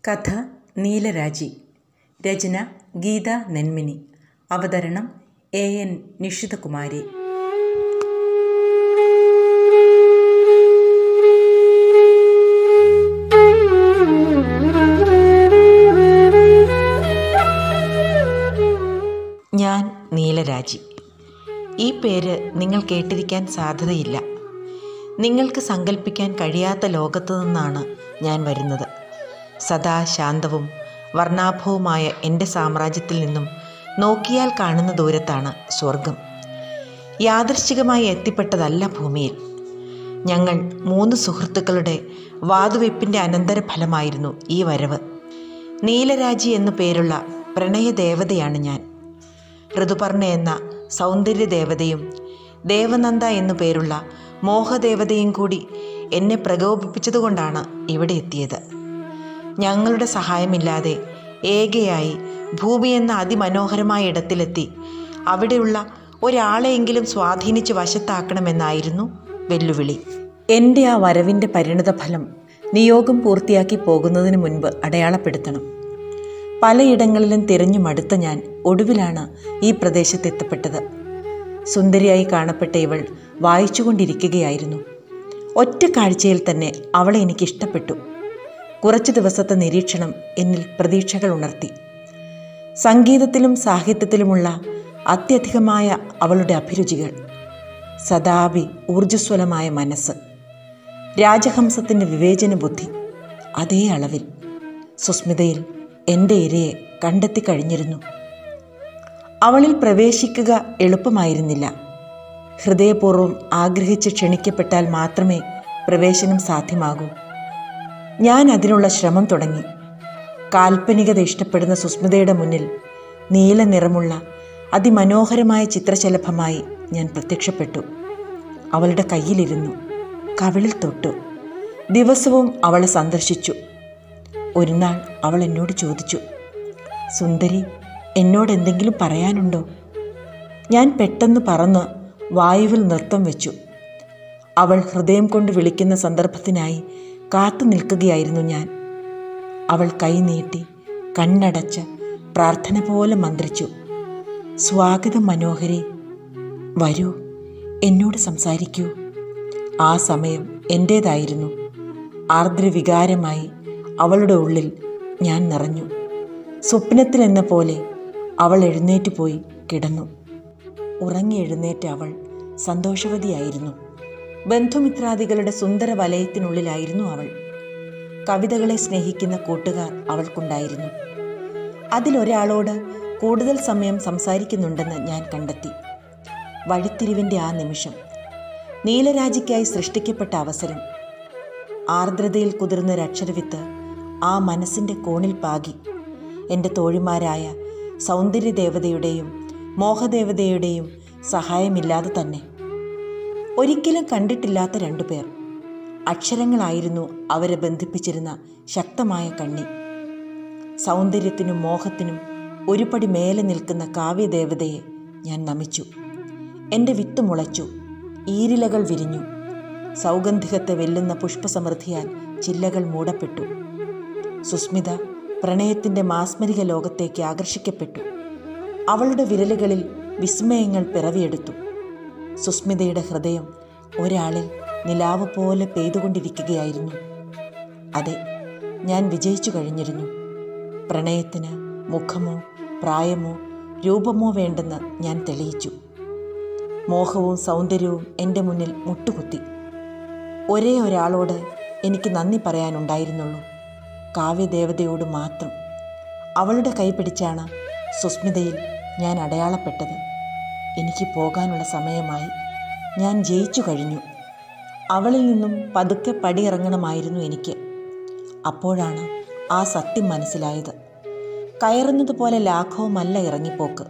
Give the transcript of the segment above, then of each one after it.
കഥ നീലരാജി രചന ഗീത നെന്മിനി അവതരണം A N Nishithakumari ഞാൻ നീലരാജി ഈ പേര് നിങ്ങൾ കേട്ടിരിക്കാൻ സാധ്യതയില്ല നിങ്ങൾക്ക് സങ്കല്പിക്കാൻ കഴിയാത്ത ലോകത്തു നിന്നാണ് ഞാൻ വരുന്നത് സദാ ശാന്തവും വർണ്ണാഭവുമായ എൻ്റെ സാമ്രാജ്യത്തിൽ നിന്നും നോക്കിയാൽ കാണുന്ന ദൂരത്താണ് സ്വർഗം യാദൃശ്ചികമായി എത്തിപ്പെട്ടതല്ല ഭൂമിയിൽ ഞങ്ങൾ മൂന്ന് സുഹൃത്തുക്കളുടെ വാതുവെപ്പിൻ്റെ അനന്തരഫലമായിരുന്നു ഈ വരവ് നീലരാജി എന്നു പേരുള്ള പ്രണയദേവതയാണ് ഞാൻ ഋതുപർണ എന്ന സൗന്ദര്യ ദേവതയും ദേവനന്ദ എന്നു പേരുള്ള മോഹദേവതയും കൂടി എന്നെ പ്രകോപിപ്പിച്ചതുകൊണ്ടാണ് ഇവിടെ എത്തിയത് ഞങ്ങളുടെ സഹായമില്ലാതെ ഏകയായി ഭൂമി എന്ന അതിമനോഹരമായ ഇടത്തിലെത്തി അവിടെയുള്ള ഒരാളെയെങ്കിലും സ്വാധീനിച്ച് വശത്താക്കണമെന്നായിരുന്നു വെല്ലുവിളി എൻ്റെ ആ വരവിൻ്റെ പരിണിതഫലം നിയോഗം പൂർത്തിയാക്കി പോകുന്നതിന് മുൻപ് അടയാളപ്പെടുത്തണം പലയിടങ്ങളിലും തിരഞ്ഞു മടുത്ത ഞാൻ ഒടുവിലാണ് ഈ പ്രദേശത്തെത്തപ്പെട്ടത് സുന്ദരിയായി കാണപ്പെട്ട ഇവൾ വായിച്ചുകൊണ്ടിരിക്കുകയായിരുന്നു ഒറ്റ കാഴ്ചയിൽ തന്നെ അവളെ എനിക്ക് ഇഷ്ടപ്പെട്ടു കുറച്ചു ദിവസത്തെ നിരീക്ഷണം എന്നിൽ പ്രതീക്ഷകൾ ഉണർത്തി സംഗീതത്തിലും സാഹിത്യത്തിലുമുള്ള അത്യധികമായ അവളുടെ അഭിരുചികൾ സദാപി ഊർജ്ജസ്വലമായ മനസ്സ് രാജഹംസത്തിൻ്റെ വിവേചന ബുദ്ധി അതേ അളവിൽ സുസ്മിതയിൽ എൻ്റെ ഇരയെ കണ്ടെത്തി കഴിഞ്ഞിരുന്നു അവളിൽ പ്രവേശിക്കുക എളുപ്പമായിരുന്നില്ല ഹൃദയപൂർവ്വം ആഗ്രഹിച്ച് ക്ഷണിക്കപ്പെട്ടാൽ മാത്രമേ പ്രവേശനം സാധ്യമാകൂ ഞാൻ അതിനുള്ള ശ്രമം തുടങ്ങി കാൽപ്പനികത ഇഷ്ടപ്പെടുന്ന സുസ്മിതയുടെ മുന്നിൽ നീല നിറമുള്ള അതിമനോഹരമായ ചിത്രശലഭമായി ഞാൻ പ്രത്യക്ഷപ്പെട്ടു അവളുടെ കയ്യിലിരുന്നു കവിളിൽ തൊട്ടു ദിവസവും അവളെ സന്ദർശിച്ചു ഒരു നാൾ അവൾ എന്നോട് ചോദിച്ചു സുന്ദരി എന്നോട് എന്തെങ്കിലും പറയാനുണ്ടോ ഞാൻ പെട്ടെന്ന് പറന്ന് വായുവിൽ നൃത്തം വെച്ചു അവൾ ഹൃദയം കൊണ്ട് വിളിക്കുന്ന സന്ദർഭത്തിനായി കാത്തു നിൽക്കുകയായിരുന്നു ഞാൻ അവൾ കൈ നീട്ടി കണ്ണടച്ച് പ്രാർത്ഥന പോലെ മന്ത്രിച്ചു സ്വാഗതം മനോഹരി വരൂ എന്നോട് സംസാരിക്കൂ ആ സമയം എൻ്റേതായിരുന്നു ആർദ്രവികാരമായി അവളുടെ ഉള്ളിൽ ഞാൻ നിറഞ്ഞു സ്വപ്നത്തിലെന്ന പോലെ അവൾ എഴുന്നേറ്റ് പോയി കിടന്നു ഉറങ്ങി എഴുന്നേറ്റ അവൾ സന്തോഷവതിയായിരുന്നു ബന്ധുമിത്രാദികളുടെ സുന്ദര വലയത്തിനുള്ളിലായിരുന്നു അവൾ കവിതകളെ സ്നേഹിക്കുന്ന കൂട്ടുകാർ അവൾക്കുണ്ടായിരുന്നു അതിലൊരാളോട് കൂടുതൽ സമയം സംസാരിക്കുന്നുണ്ടെന്ന് ഞാൻ കണ്ടെത്തി വഴിത്തിരിവിൻ്റെ ആ നിമിഷം നീലരാജിക്കായി സൃഷ്ടിക്കപ്പെട്ട അവസരം ആർദ്രതയിൽ കുതിർന്നൊരക്ഷരവിത്ത് ആ മനസ്സിൻ്റെ കോണിൽ പാകി എൻ്റെ തോഴിമാരായ സൗന്ദര്യദേവതയുടെയും മോഹദേവതയുടെയും സഹായമില്ലാതെ തന്നെ ഒരിക്കലും കണ്ടിട്ടില്ലാത്ത രണ്ടുപേർ അക്ഷരങ്ങളായിരുന്നു അവരെ ബന്ധിപ്പിച്ചിരുന്ന ശക്തമായ കണ്ണി സൗന്ദര്യത്തിനും മോഹത്തിനും ഒരുപടി മേലെ നിൽക്കുന്ന കാവ്യദേവതയെ ഞാൻ നമിച്ചു എൻ്റെ വിത്ത് മുളച്ചു ഈരിലകൾ വിരിഞ്ഞു സൗഗന്ധികത്തെ വെല്ലുന്ന പുഷ്പസമൃദ്ധിയാൽ ചില്ലകൾ മൂടപ്പെട്ടു സുസ്മിത പ്രണയത്തിൻ്റെ മാസ്മരിക ലോകത്തേക്ക് ആകർഷിക്കപ്പെട്ടു അവളുടെ വിരലുകളിൽ വിസ്മയങ്ങൾ പിറവിയെടുത്തു സുസ്മിതയുടെ ഹൃദയം ഒരാളിൽ നിലാവ് പോലെ പെയ്തുകൊണ്ടിരിക്കുകയായിരുന്നു അതെ ഞാൻ വിജയിച്ചു കഴിഞ്ഞിരുന്നു പ്രണയത്തിന് മുഖമോ പ്രായമോ രൂപമോ വേണ്ടെന്ന് ഞാൻ തെളിയിച്ചു മോഹവും സൗന്ദര്യവും എൻ്റെ മുന്നിൽ മുട്ടുകുത്തി ഒരേ ഒരാളോട് എനിക്ക് നന്ദി പറയാനുണ്ടായിരുന്നുള്ളൂ കാവ്യദേവതയോട് മാത്രം അവളുടെ കൈ പിടിച്ചാണ് സുസ്മിതയിൽ ഞാൻ അടയാളപ്പെട്ടത് എനിക്ക് പോകാനുള്ള സമയമായി ഞാൻ ജയിച്ചു കഴിഞ്ഞു അവളിൽ നിന്നും പതുക്കെ പടിയിറങ്ങണമായിരുന്നു എനിക്ക് അപ്പോഴാണ് ആ സത്യം മനസ്സിലായത് കയറുന്നത് പോലെ ലാഘവമല്ല ഇറങ്ങിപ്പോക്ക്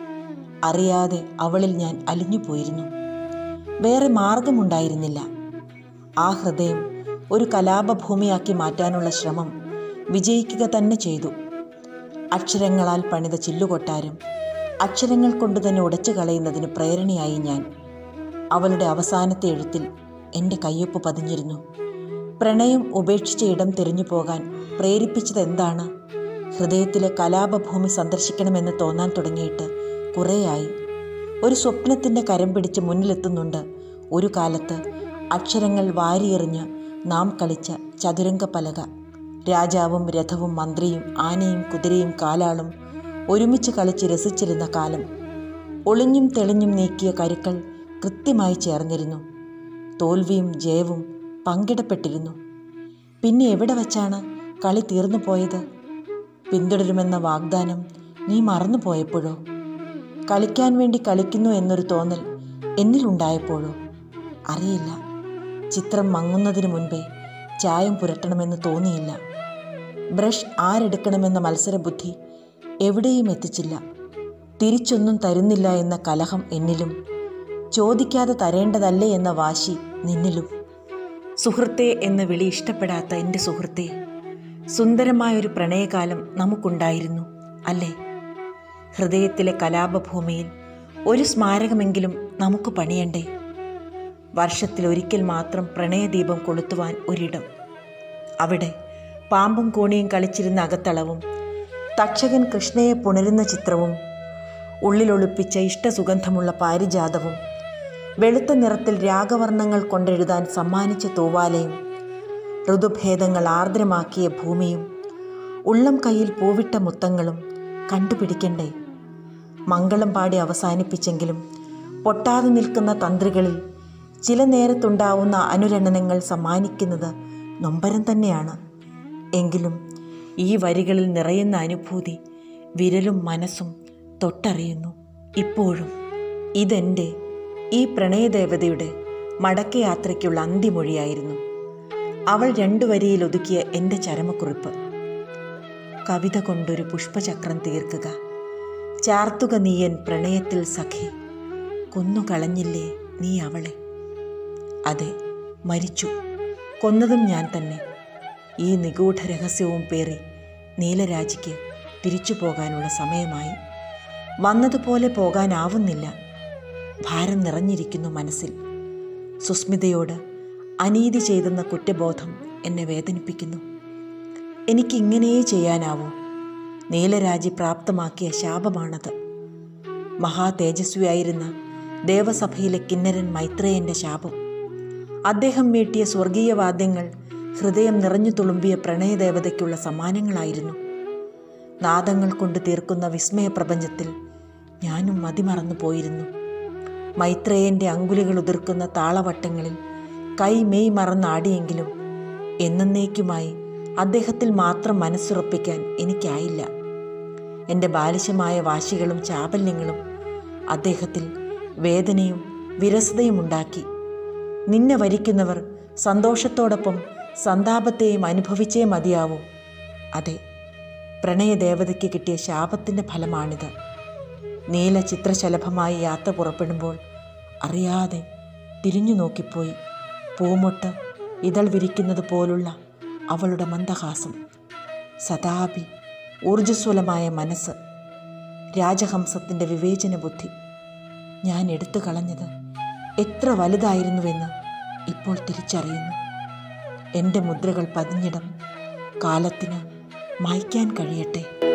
അറിയാതെ അവളിൽ ഞാൻ അലിഞ്ഞുപോയിരുന്നു വേറെ മാർഗമുണ്ടായിരുന്നില്ല ആ ഹൃദയം ഒരു കലാപഭൂമിയാക്കി മാറ്റാനുള്ള ശ്രമം വിജയിക്കുക തന്നെ ചെയ്തു അക്ഷരങ്ങളാൽ പണിത ചില്ലുകൊട്ടാരം അക്ഷരങ്ങൾ കൊണ്ട് തന്നെ ഉടച്ചു കളയുന്നതിന് പ്രേരണയായി ഞാൻ അവളുടെ അവസാനത്തെ എഴുത്തിൽ എൻ്റെ കയ്യൊപ്പ് പതിഞ്ഞിരുന്നു പ്രണയം ഉപേക്ഷിച്ച ഇടം തിരിഞ്ഞു പോകാൻ പ്രേരിപ്പിച്ചത് എന്താണ് ഹൃദയത്തിലെ കലാപഭൂമി സന്ദർശിക്കണമെന്ന് തോന്നാൻ തുടങ്ങിയിട്ട് കുറേയായി ഒരു സ്വപ്നത്തിൻ്റെ കരം പിടിച്ച് മുന്നിലെത്തുന്നുണ്ട് ഒരു കാലത്ത് അക്ഷരങ്ങൾ വാരിയെറിഞ്ഞ് നാം കളിച്ച ചതുരംഗ പലക രാജാവും രഥവും മന്ത്രിയും ആനയും കുതിരയും കാലാളും ഒരുമിച്ച് കളിച്ച് രസിച്ചിരുന്ന കാലം ഒളിഞ്ഞും തെളിഞ്ഞും നീക്കിയ കരുക്കൾ കൃത്യമായി ചേർന്നിരുന്നു തോൽവിയും ജയവും പങ്കിടപ്പെട്ടിരുന്നു പിന്നെ എവിടെ വച്ചാണ് കളി തീർന്നു പോയത് പിന്തുടരുമെന്ന വാഗ്ദാനം നീ മറന്നുപോയപ്പോഴോ കളിക്കാൻ വേണ്ടി കളിക്കുന്നു എന്നൊരു തോന്നൽ എന്നിലുണ്ടായപ്പോഴോ അറിയില്ല ചിത്രം മങ്ങുന്നതിന് മുൻപേ ചായം പുരട്ടണമെന്ന് തോന്നിയില്ല ബ്രഷ് ആരെടുക്കണമെന്ന മത്സരബുദ്ധി എവിടെയും എത്തിച്ചില്ല തിരിച്ചൊന്നും തരുന്നില്ല എന്ന കലഹം എന്നിലും ചോദിക്കാതെ തരേണ്ടതല്ലേ എന്ന വാശി നിന്നിലും സുഹൃത്തെ എന്ന വിളി ഇഷ്ടപ്പെടാത്ത എൻ്റെ സുഹൃത്തെ സുന്ദരമായൊരു പ്രണയകാലം നമുക്കുണ്ടായിരുന്നു അല്ലേ ഹൃദയത്തിലെ കലാപഭൂമിയിൽ ഒരു സ്മാരകമെങ്കിലും നമുക്ക് പണിയണ്ടേ വർഷത്തിലൊരിക്കൽ മാത്രം പ്രണയദീപം കൊളുത്തുവാൻ ഒരിടം അവിടെ പാമ്പും കോണിയും കളിച്ചിരുന്ന അകത്തളവും തക്ഷകൻ കൃഷ്ണയെ പുണരുന്ന ചിത്രവും ഉള്ളിലൊളിപ്പിച്ച ഇഷ്ടസുഗന്ധമുള്ള പാരിജാതവും വെളുത്ത നിറത്തിൽ രാഗവർണ്ണങ്ങൾ കൊണ്ടെഴുതാൻ സമ്മാനിച്ച തൂവാലയും ഋതുഭേദങ്ങൾ ആർദ്രമാക്കിയ ഭൂമിയും ഉള്ളം കയ്യിൽ പൂവിട്ട മുത്തങ്ങളും കണ്ടുപിടിക്കണ്ടേ മംഗളം പാടി അവസാനിപ്പിച്ചെങ്കിലും പൊട്ടാതെ നിൽക്കുന്ന തന്ത്രികളിൽ ചില നേരത്തുണ്ടാവുന്ന അനുരണനങ്ങൾ സമ്മാനിക്കുന്നത് നൊമ്പരം തന്നെയാണ് എങ്കിലും ഈ വരികളിൽ നിറയുന്ന അനുഭൂതി വിരലും മനസ്സും തൊട്ടറിയുന്നു ഇപ്പോഴും ഇതെൻ്റെ ഈ പ്രണയദേവതയുടെ മടക്കയാത്രയ്ക്കുള്ള അന്തിമൊഴിയായിരുന്നു അവൾ രണ്ടു വരിയിൽ ഒതുക്കിയ എൻ്റെ ചരമക്കുറിപ്പ് കവിത കൊണ്ടൊരു പുഷ്പചക്രം തീർക്കുക ചാർത്തുക നീയൻ പ്രണയത്തിൽ സഖി കൊന്നുകളഞ്ഞില്ലേ നീ അവളെ അതെ മരിച്ചു കൊന്നതും ഞാൻ തന്നെ ഈ നിഗൂഢ രഹസ്യവും പേറി നീലരാജിക്ക് തിരിച്ചു പോകാനുള്ള സമയമായി വന്നതുപോലെ പോകാനാവുന്നില്ല ഭാരം നിറഞ്ഞിരിക്കുന്നു മനസ്സിൽ സുസ്മിതയോട് അനീതി ചെയ്തെന്ന കുറ്റബോധം എന്നെ വേദനിപ്പിക്കുന്നു എനിക്കിങ്ങനെയേ ചെയ്യാനാവൂ നീലരാജി പ്രാപ്തമാക്കിയ ശാപമാണത് മഹാതേജസ്വിയായിരുന്ന ദേവസഭയിലെ കിന്നരൻ മൈത്രേയൻ്റെ ശാപം അദ്ദേഹം മീട്ടിയ സ്വർഗീയ വാദ്യങ്ങൾ ഹൃദയം നിറഞ്ഞു തുളുമ്പിയ പ്രണയദേവതയ്ക്കുള്ള സമ്മാനങ്ങളായിരുന്നു നാദങ്ങൾ കൊണ്ട് തീർക്കുന്ന വിസ്മയ പ്രപഞ്ചത്തിൽ ഞാനും മതിമറന്നു പോയിരുന്നു മൈത്രേയൻ്റെ അങ്കുലികൾ ഉതിർക്കുന്ന താളവട്ടങ്ങളിൽ കൈ മെയ് മറന്നാടിയെങ്കിലും എന്നേക്കുമായി അദ്ദേഹത്തിൽ മാത്രം മനസ്സുറപ്പിക്കാൻ എനിക്കായില്ല എൻ്റെ ബാലിശമായ വാശികളും ചാബല്യങ്ങളും അദ്ദേഹത്തിൽ വേദനയും വിരസതയും ഉണ്ടാക്കി നിന്നെ വരിക്കുന്നവർ സന്തോഷത്തോടൊപ്പം സന്താപത്തെയും അനുഭവിച്ചേ മതിയാവൂ അതെ പ്രണയദേവതയ്ക്ക് കിട്ടിയ ശാപത്തിൻ്റെ ഫലമാണിത് നീല ചിത്രശലഭമായി യാത്ര പുറപ്പെടുമ്പോൾ അറിയാതെ തിരിഞ്ഞു നോക്കിപ്പോയി പൂമൊട്ട് ഇതൾ വിരിക്കുന്നത് പോലുള്ള അവളുടെ മന്ദഹാസം സദാപി ഊർജ്ജസ്വലമായ മനസ്സ് രാജഹംസത്തിൻ്റെ വിവേചന ബുദ്ധി ഞാൻ എടുത്തു കളഞ്ഞത് എത്ര വലുതായിരുന്നുവെന്ന് ഇപ്പോൾ തിരിച്ചറിയുന്നു എൻ്റെ മുദ്രകൾ പതിഞ്ഞിടം കാലത്തിന് മായ്ക്കാൻ കഴിയട്ടെ